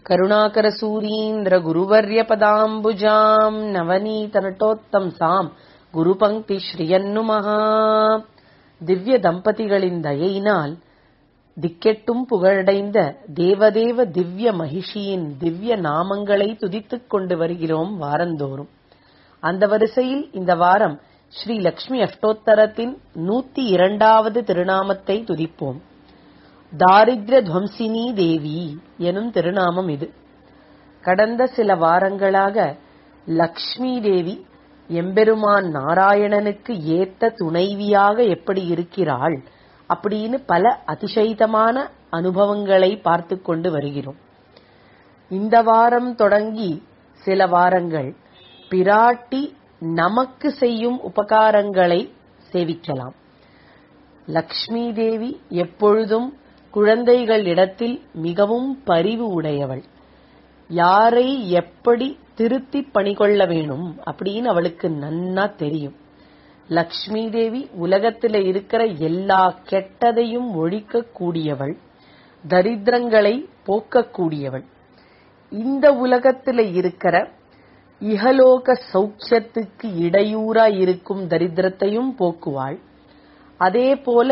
करुणाकरसूरीन्द्रगुरुवर्यपदाम्बुजाम् நவநீதநட்டோத்தம்சாம் குருபங்கி ஸ்ரீயன்னுமஹா திவ்ய தம்பதிகளின் தயையினால் திக்கெட்டும் புகழடைந்த தேவதேவ திவ்ய மகிஷியின் திவ்ய நாமங்களை துதித்துக் கொண்டு வருகிறோம் வாரந்தோறும் அந்த வரிசையில் இந்த வாரம் ஸ்ரீ லக்ஷ்மி அஷ்டோத்தரத்தின் நூத்தி இரண்டாவது திருநாமத்தை துதிப்போம் தாரித்ர துவம்சினி தேவி எனும் திருநாமம் இது கடந்த சில வாரங்களாக லக்ஷ்மி தேவி எம்பெருமான் நாராயணனுக்கு ஏத்த துணைவியாக எப்படி இருக்கிறாள் அப்படின்னு பல அதிசயிதமான அனுபவங்களை பார்த்து கொண்டு வருகிறோம் இந்த வாரம் தொடங்கி சில வாரங்கள் பிராட்டி நமக்கு செய்யும் உபகாரங்களை சேவிக்கலாம் லக்ஷ்மி தேவி எப்பொழுதும் குழந்தைகளிடத்தில் மிகவும் பரிவு உடையவள் யாரை எப்படி திருத்தி பணிகொள்ள வேணும் அப்படின்னு அவளுக்கு நன்னா தெரியும் லக்ஷ்மி தேவி உலகத்துல இருக்கிற எல்லா கெட்டதையும் ஒழிக்க கூடியவள் தரித்திரங்களை போக்கக்கூடியவள் இந்த உலகத்துல இருக்கிற இகலோக சௌக்கியத்துக்கு இடையூறா இருக்கும் தரித்திரத்தையும் போக்குவாள் அதே போல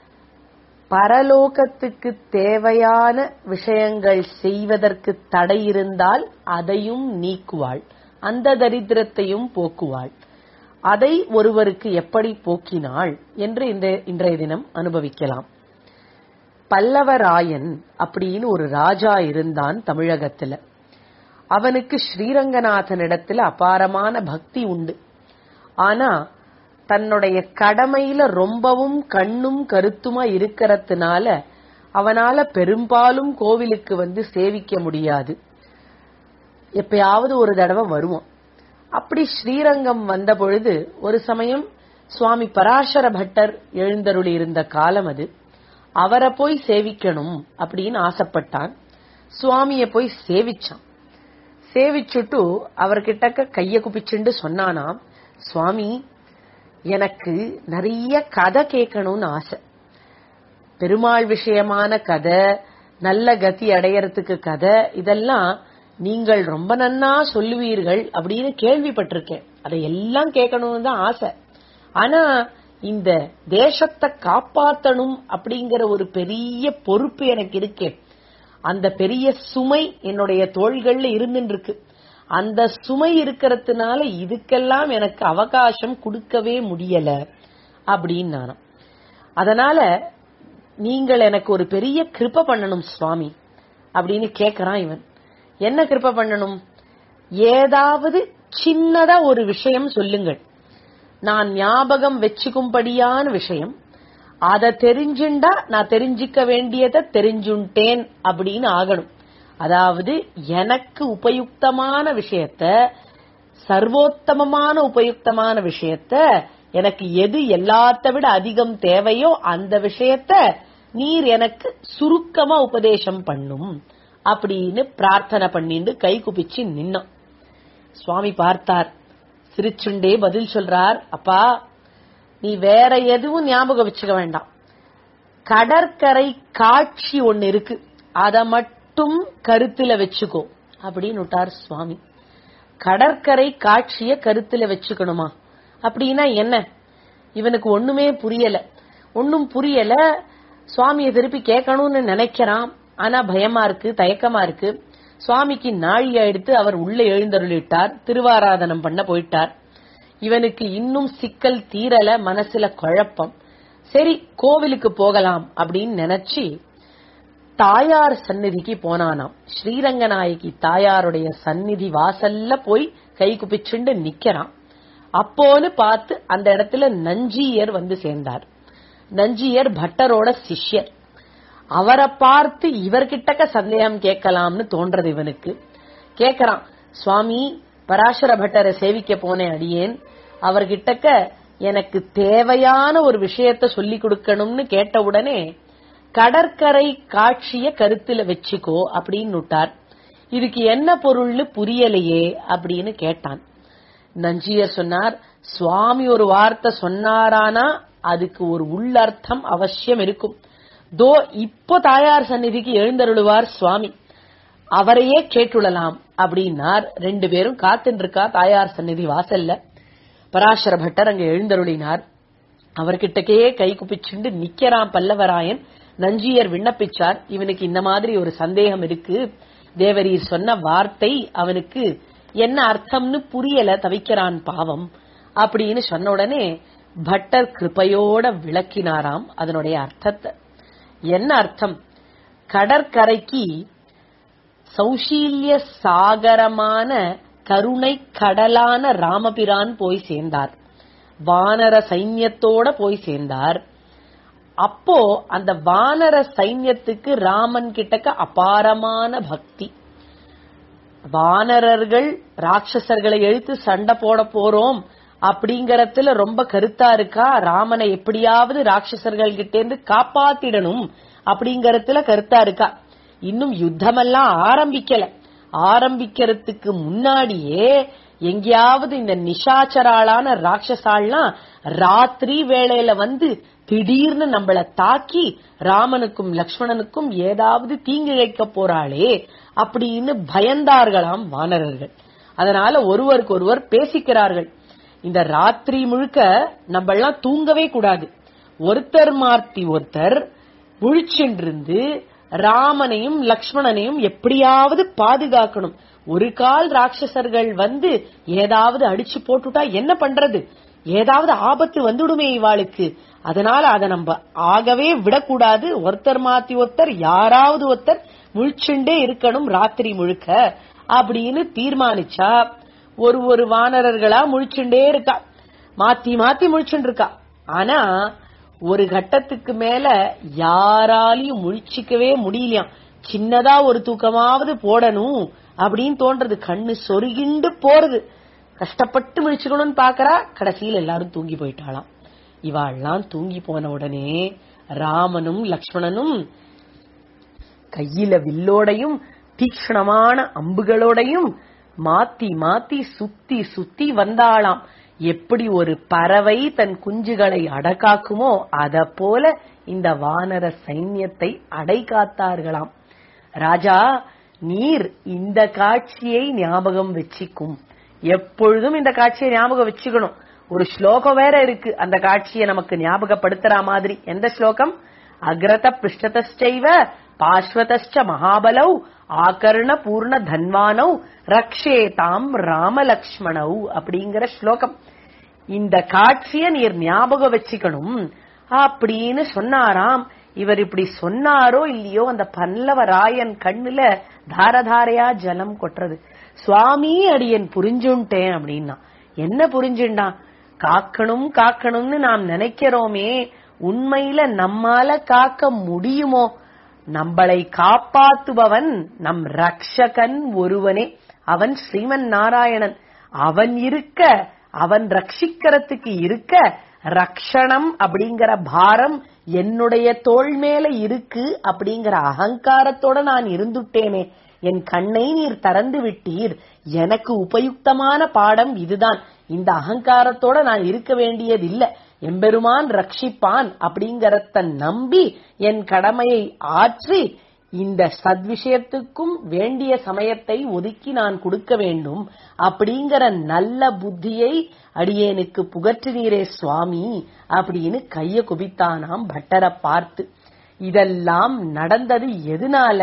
பரலோகத்துக்கு தேவையான விஷயங்கள் செய்வதற்கு தடை இருந்தால் அதையும் நீக்குவாள் அந்த தரித்திரத்தையும் போக்குவாள் அதை ஒருவருக்கு எப்படி போக்கினாள் என்று இந்த இன்றைய தினம் அனுபவிக்கலாம் பல்லவராயன் அப்படின்னு ஒரு ராஜா இருந்தான் தமிழகத்துல அவனுக்கு ஸ்ரீரங்கநாதனிடத்துல அபாரமான பக்தி உண்டு ஆனா தன்னுடைய கடமையில ரொம்பவும் கண்ணும் கருத்துமா இருக்கிறதுனால அவனால பெரும்பாலும் கோவிலுக்கு வந்து சேவிக்க முடியாது எப்பயாவது ஒரு தடவை வருவான் அப்படி ஸ்ரீரங்கம் வந்த பொழுது ஒரு சமயம் சுவாமி பராசர பட்டர் எழுந்தருளி இருந்த காலம் அது அவரை போய் சேவிக்கணும் அப்படின்னு ஆசைப்பட்டான் சுவாமிய போய் சேவிச்சான் சேவிச்சுட்டு அவர்கிட்டக்க கைய குப்பிச்சுண்டு சொன்னானாம் சுவாமி எனக்கு நிறைய கதை கேட்கணும்னு ஆசை பெருமாள் விஷயமான கதை நல்ல கதி அடையறதுக்கு கதை இதெல்லாம் நீங்கள் ரொம்ப நன்னா சொல்லுவீர்கள் அப்படின்னு கேள்விப்பட்டிருக்கேன் அதை எல்லாம் கேட்கணும்னு தான் ஆசை ஆனா இந்த தேசத்தை காப்பாத்தணும் அப்படிங்கிற ஒரு பெரிய பொறுப்பு எனக்கு இருக்கே அந்த பெரிய சுமை என்னுடைய தோள்கள்ல இருந்துட்டு இருக்கு அந்த சுமை இருக்கிறதுனால இதுக்கெல்லாம் எனக்கு அவகாசம் கொடுக்கவே முடியல அப்படின்னு நானும் அதனால நீங்கள் எனக்கு ஒரு பெரிய கிருப்ப பண்ணணும் சுவாமி அப்படின்னு கேக்குறான் இவன் என்ன கிருப்ப பண்ணணும் ஏதாவது சின்னதா ஒரு விஷயம் சொல்லுங்கள் நான் ஞாபகம் வச்சுக்கும்படியான விஷயம் அதை தெரிஞ்சுண்டா நான் தெரிஞ்சிக்க வேண்டியதை தெரிஞ்சுட்டேன் அப்படின்னு ஆகணும் அதாவது எனக்கு உபயுக்தமான விஷயத்த சர்வோத்தமமான உபயுக்தமான விஷயத்த எனக்கு எது எல்லாத்த விட அதிகம் தேவையோ அந்த விஷயத்த நீர் எனக்கு சுருக்கமா உபதேசம் பண்ணும் அப்படின்னு பிரார்த்தனை பண்ணிட்டு கை குப்பிச்சு நின்னான் சுவாமி பார்த்தார் சிரிச்சுண்டே பதில் சொல்றார் அப்பா நீ வேற எதுவும் ஞாபகம் வச்சுக்க வேண்டாம் கடற்கரை காட்சி ஒன்னு இருக்கு அத மட்டும் கருத்துல வச்சுக்கோ அப்படின்னு விட்டார் சுவாமி கடற்கரை காட்சிய கருத்துல வச்சுக்கணுமா அப்படின்னா என்ன இவனுக்கு ஒண்ணுமே புரியல ஒன்னும் புரியல சுவாமிய திருப்பி கேட்கணும்னு நினைக்கிறான் ஆனா பயமா இருக்கு தயக்கமா இருக்கு சுவாமிக்கு நாழி எடுத்து அவர் உள்ள எழுந்தருளிட்டார் திருவாராதனம் பண்ண போயிட்டார் இவனுக்கு இன்னும் சிக்கல் தீரல மனசுல குழப்பம் சரி கோவிலுக்கு போகலாம் அப்படின்னு நினைச்சு தாயார் சந்நிதிக்கு போனானாம் ஸ்ரீரங்கநாயகி தாயாருடைய சந்நிதி வாசல்ல போய் கை குப்பிச்சுண்டு நிக்கிறான் அப்போன்னு பார்த்து அந்த இடத்துல நஞ்சியர் வந்து சேர்ந்தார் நஞ்சியர் பட்டரோட சிஷ்யர் அவரை பார்த்து இவர்கிட்டக்க சந்தேகம் கேட்கலாம்னு தோன்றது இவனுக்கு கேக்குறான் சுவாமி பராசர பட்டரை சேவிக்க போனேன் அடியேன் அவர்கிட்டக்க எனக்கு தேவையான ஒரு விஷயத்த சொல்லி கொடுக்கணும்னு கேட்ட உடனே கடற்கரை காட்சிய கருத்துல வச்சுக்கோ அப்படின்னு விட்டார் இதுக்கு என்ன பொருள்னு புரியலையே அப்படின்னு கேட்டான் நஞ்சியர் சொன்னார் சுவாமி ஒரு வார்த்தை சொன்னாரானா அதுக்கு ஒரு உள்ளர்த்தம் அவசியம் இருக்கும் தோ இப்போ தாயார் சந்நிதிக்கு எழுந்தருளுவார் சுவாமி அவரையே கேட்டுள்ளலாம் அப்படின்னார் ரெண்டு பேரும் காத்துட்டு இருக்கா தாயார் சந்நிதி வாசல்ல பராசர பட்டர் அங்க எழுந்தருளினார் அவர்கிட்டக்கே கை குப்பிச்சுண்டு நிக்கிறான் பல்லவராயன் நஞ்சியர் விண்ணப்பிச்சார் இவனுக்கு இந்த மாதிரி ஒரு சந்தேகம் இருக்கு தேவரீர் சொன்ன வார்த்தை அவனுக்கு என்ன அர்த்தம்னு புரியல தவிக்கிறான் பாவம் அப்படின்னு சொன்ன உடனே பட்டர் கிருபையோட விளக்கினாராம் அதனுடைய அர்த்தத்தை என்ன அர்த்தம் கடற்கரைக்கு சௌஷீல்ய சாகரமான கருணை கடலான ராமபிரான் போய் சேர்ந்தார் வானர சைன்யத்தோட போய் சேர்ந்தார் அப்போ அந்த வானர சைன்யத்துக்கு ராமன் கிட்டக்க அபாரமான பக்தி வானரர்கள் ராட்சசர்களை எழுத்து சண்டை போட போறோம் அப்படிங்கறதுல ரொம்ப கருத்தா இருக்கா ராமனை எப்படியாவது ராட்சசர்கள் கிட்ட இருந்து காப்பாத்திடணும் அப்படிங்கறதுல கருத்தா இருக்கா இன்னும் யுத்தமெல்லாம் ஆரம்பிக்கல ஆரம்பிக்கிறதுக்கு முன்னாடியே எங்கேயாவது இந்த நிஷாச்சராளான ராட்சசாள்லாம் ராத்திரி வேளையில வந்து திடீர்னு நம்மள தாக்கி ராமனுக்கும் லக்ஷ்மணனுக்கும் ஏதாவது தீங்கு இழைக்க போறாளே அப்படின்னு பயந்தார்களாம் வானரர்கள் அதனால ஒருவருக்கு ஒருவர் பேசிக்கிறார்கள் இந்த ராத்திரி முழுக்க நம்மெல்லாம் தூங்கவே கூடாது ஒருத்தர் மார்த்தி ஒருத்தர் முழிச்சென்றிருந்து ராமனையும் லக்ஷ்மணனையும் எப்படியாவது பாதுகாக்கணும் ஒரு கால் ராட்சசர்கள் வந்து ஏதாவது அடிச்சு போட்டுட்டா என்ன பண்றது ஏதாவது ஆபத்து வந்துடுமே இவாளுக்கு அதனால அதை நம்ம ஆகவே விடக்கூடாது ஒருத்தர் மாத்தி ஒருத்தர் யாராவது ஒருத்தர் முழிச்சுண்டே இருக்கணும் ராத்திரி முழுக்க அப்படின்னு தீர்மானிச்சா ஒரு ஒரு வானரர்களா முழிச்சுண்டே இருக்கா மாத்தி மாத்தி முழிச்சுட்டு இருக்கா ஆனா ஒரு கட்டத்துக்கு மேல யாராலையும் முழிச்சிக்கவே முடியலையாம் சின்னதா ஒரு தூக்கமாவது போடணும் அப்படின்னு தோன்றது கண்ணு சொருகிண்டு போறது கஷ்டப்பட்டு முழிச்சுக்கணும்னு பாக்குறா கடைசியில் எல்லாரும் தூங்கி போயிட்டாளாம் இவாள்லாம் தூங்கி போன உடனே ராமனும் லக்ஷ்மணனும் கையில வில்லோடையும் தீக்ஷ்ணமான அம்புகளோடையும் மாத்தி மாத்தி சுத்தி சுத்தி வந்தாளாம் எப்படி ஒரு பறவை தன் குஞ்சுகளை அடக்காக்குமோ அத போல இந்த வானர சைன்யத்தை அடை காத்தார்களாம் ராஜா நீர் இந்த காட்சியை ஞாபகம் வச்சிக்கும் எப்பொழுதும் இந்த காட்சியை ஞாபகம் வச்சுக்கணும் ஒரு ஸ்லோகம் வேற இருக்கு அந்த காட்சியை நமக்கு ஞாபகப்படுத்துற மாதிரி எந்த ஸ்லோகம் அக்ரத பிருஷ்டதச்சைவ பாஸ்வதச்ச மகாபலௌ ஆகர்ண பூர்ண தன்வானௌ ரக்ஷேதாம் ராமலக்ஷ்மணௌ அப்படிங்கிற ஸ்லோகம் இந்த காட்சிய நீர் ஞாபகம் வச்சுக்கணும் அப்படின்னு சொன்னாராம் இவர் இப்படி சொன்னாரோ இல்லையோ அந்த பல்லவராயன் கண்ணுல தாரதாரையா ஜலம் கொட்டுறது சுவாமி அடியன் புரிஞ்சுட்டேன் அப்படின்னா என்ன புரிஞ்சுண்டான் காக்கணும் காக்கணும்னு நாம் நினைக்கிறோமே உண்மையில நம்மால காக்க முடியுமோ நம்மளை காப்பாத்துபவன் நம் ரக்ஷகன் ஒருவனே அவன் ஸ்ரீமன் நாராயணன் அவன் இருக்க அவன் ரட்சிக்கிறதுக்கு இருக்க ரக்ஷணம் அப்படிங்கிற பாரம் என்னுடைய தோள் மேல இருக்கு அப்படிங்கிற அகங்காரத்தோட நான் இருந்துட்டேனே என் கண்ணை நீர் திறந்து விட்டீர் எனக்கு உபயுக்தமான பாடம் இதுதான் இந்த அகங்காரத்தோட நான் இருக்க வேண்டியதில்லை எம்பெருமான் ரட்சிப்பான் அப்படிங்கறத நம்பி என் கடமையை ஆற்றி இந்த சத்விஷயத்துக்கும் வேண்டிய சமயத்தை ஒதுக்கி நான் கொடுக்க வேண்டும் அப்படிங்கிற நல்ல புத்தியை அடியேனுக்கு புகற்றினீரே சுவாமி அப்படின்னு கைய குபித்தானாம் பட்டரை பார்த்து இதெல்லாம் நடந்தது எதனால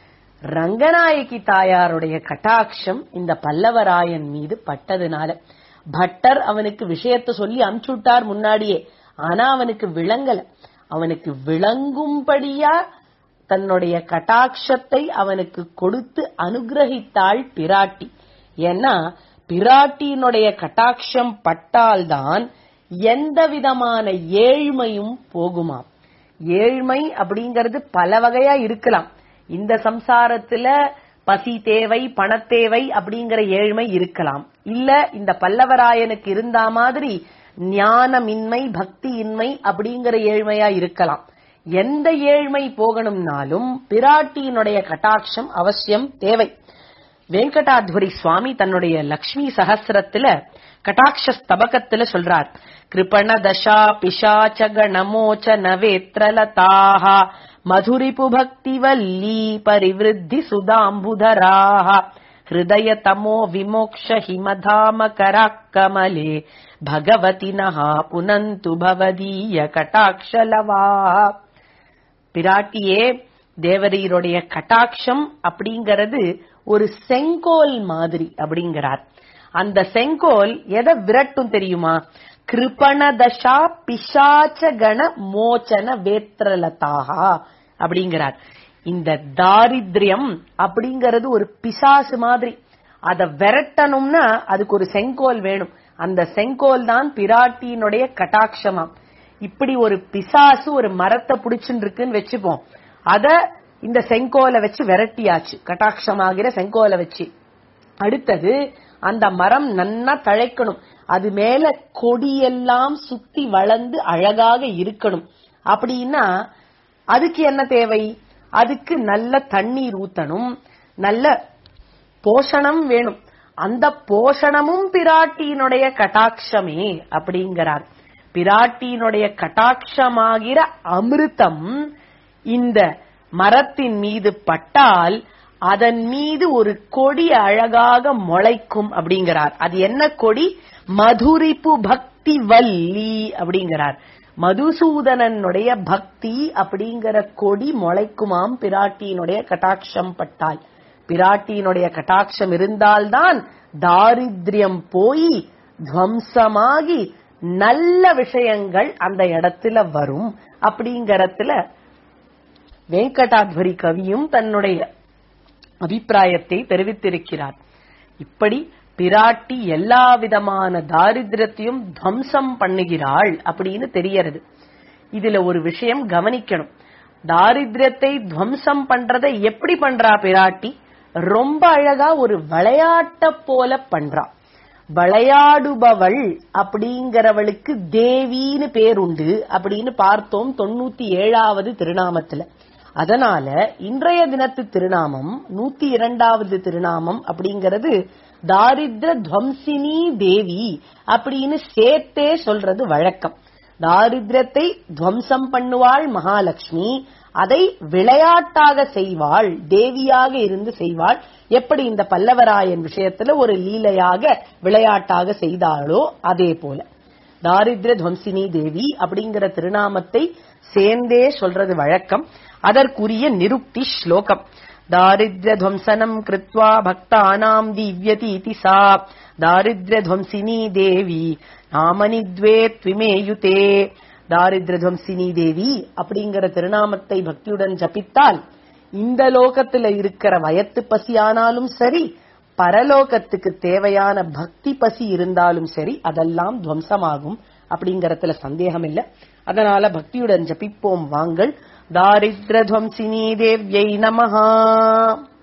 ரங்கநாயகி தாயாருடைய கட்டாட்சம் இந்த பல்லவராயன் மீது பட்டதுனால பட்டர் அவனுக்கு விஷயத்த சொல்லி அனுப்பிச்சுட்டார் முன்னாடியே ஆனா அவனுக்கு விளங்கல அவனுக்கு விளங்கும்படியா தன்னுடைய கட்டாட்சத்தை அவனுக்கு கொடுத்து அனுகிரகித்தாள் பிராட்டி ஏன்னா பிராட்டியினுடைய கட்டாட்சம் பட்டால்தான் எந்த விதமான ஏழ்மையும் போகுமாம் ஏழ்மை அப்படிங்கிறது பல வகையா இருக்கலாம் இந்த சம்சாரத்துல பசி தேவை பணத்தேவை அப்படிங்கிற ஏழ்மை இருக்கலாம் இல்ல இந்த பல்லவராயனுக்கு இருந்தா மாதிரி ஞானமின்மை பக்தியின்மை அப்படிங்கிற ஏழ்மையா இருக்கலாம் எந்த ஏழ்மை போகணும்னாலும் பிராட்டியினுடைய கட்டாட்சம் அவசியம் தேவை வெங்கடாத்வரி சுவாமி தன்னுடைய லக்ஷ்மி சகசிரத்துல கட்டாட்ச ஸ்தபகத்துல சொல்றார் கிருபண தசா பிசாச்ச கணமோச்ச நவேத்ரலதாக மதுரிபு பக்தி வல்லி பரிவிருத்தி சுதாம்புதராः ஹிருதய தமோ விமோக்ஷ ஹிமதாம கராக்கமலே பகவதி நஹா புனந்து பவதீய கட்டாட்சலவா பிராட்டியே தேவரீருடைய கட்டாட்சம் அப்படிங்கிறது ஒரு செங்கோல் மாதிரி அப்படிங்கிறார் அந்த செங்கோல் எதை விரட்டும் தெரியுமா கிருபணதசா பிசாச்ச கண மோச்சன வேத்திரலதாகா அப்படிங்கிறார் இந்த தாரித்ரியம் அப்படிங்கிறது ஒரு பிசாசு மாதிரி அத விரட்டணும்னா அதுக்கு ஒரு செங்கோல் வேணும் அந்த செங்கோல் தான் பிராட்டியினுடைய கட்டாட்சமாம் இப்படி ஒரு பிசாசு ஒரு மரத்தை புடிச்சுட்டு இருக்குன்னு வச்சுப்போம் அத இந்த செங்கோலை வச்சு விரட்டியாச்சு கட்டாட்சமாகிற செங்கோலை வச்சு அடுத்தது அந்த மரம் நன்னா தழைக்கணும் அது மேல கொடியெல்லாம் சுத்தி வளர்ந்து அழகாக இருக்கணும் அப்படின்னா அதுக்கு என்ன தேவை அதுக்கு நல்ல தண்ணீர் ஊத்தணும் நல்ல போஷணம் வேணும் அந்த போஷணமும் பிராட்டியினுடைய கட்டாட்சமே அப்படிங்கிறார் பிராட்டியினுடைய கட்டாட்சமாகிற அமிர்தம் இந்த மரத்தின் மீது பட்டால் அதன் மீது ஒரு கொடி அழகாக முளைக்கும் அப்படிங்கிறார் அது என்ன கொடி மதுரிப்பு பக்தி வல்லி அப்படிங்கிறார் மதுசூதனனுடைய பக்தி அப்படிங்கிற கொடி முளைக்குமாம் பிராட்டியினுடைய கட்டாட்சம் பட்டால் பிராட்டியினுடைய கட்டாட்சம் இருந்தால்தான் தாரித்ரியம் போய் துவம்சமாகி நல்ல விஷயங்கள் அந்த இடத்துல வரும் அப்படிங்கறதுல வெங்கடாத்வரி கவியும் தன்னுடைய அபிப்பிராயத்தை தெரிவித்திருக்கிறார் இப்படி பிராட்டி எல்லா விதமான தாரித்திரத்தையும் துவம்சம் பண்ணுகிறாள் அப்படின்னு தெரியறது இதுல ஒரு விஷயம் கவனிக்கணும் தாரித்திரத்தை துவம்சம் பண்றதை எப்படி பண்றா பிராட்டி ரொம்ப அழகா ஒரு விளையாட்ட போல பண்றா விளையாடுபவள் அப்படிங்கிறவளுக்கு தேவின்னு பேருண்டு அப்படின்னு பார்த்தோம் தொண்ணூத்தி ஏழாவது திருநாமத்துல அதனால இன்றைய தினத்து திருநாமம் நூத்தி இரண்டாவது திருநாமம் அப்படிங்கிறது தாரித்ர துவம்சினி தேவி அப்படின்னு சேர்த்தே சொல்றது வழக்கம் தாரித்ரத்தை துவம்சம் பண்ணுவாள் மகாலட்சுமி அதை விளையாட்டாக செய்வாள் தேவியாக இருந்து செய்வாள் எப்படி இந்த பல்லவராயன் விஷயத்துல ஒரு லீலையாக விளையாட்டாக செய்தாளோ அதே போல தாரித்ர துவம்சினி தேவி அப்படிங்கிற திருநாமத்தை சேர்ந்தே சொல்றது வழக்கம் அதற்குரிய நிருக்தி ஸ்லோகம் தாரித்ர துவம்சனம் கிருத்வா பக்தானாம் திவ்யதீதி சா தாரித்ர துவம்சினி தேவி நாமனி துவே த்விமேயுதே தாரித்ர துவம்சினி தேவி அப்படிங்கிற திருநாமத்தை பக்தியுடன் ஜபித்தால் இந்த லோகத்துல இருக்கிற வயத்து பசி ஆனாலும் சரி பரலோகத்துக்கு தேவையான பக்தி பசி இருந்தாலும் சரி அதெல்லாம் துவம்சமாகும் அப்படிங்கறதுல சந்தேகம் இல்ல அதனால பக்தியுடன் ஜபிப்போம் வாங்கள் தாரித்ர துவம்சினி தேவ்யை நமஹா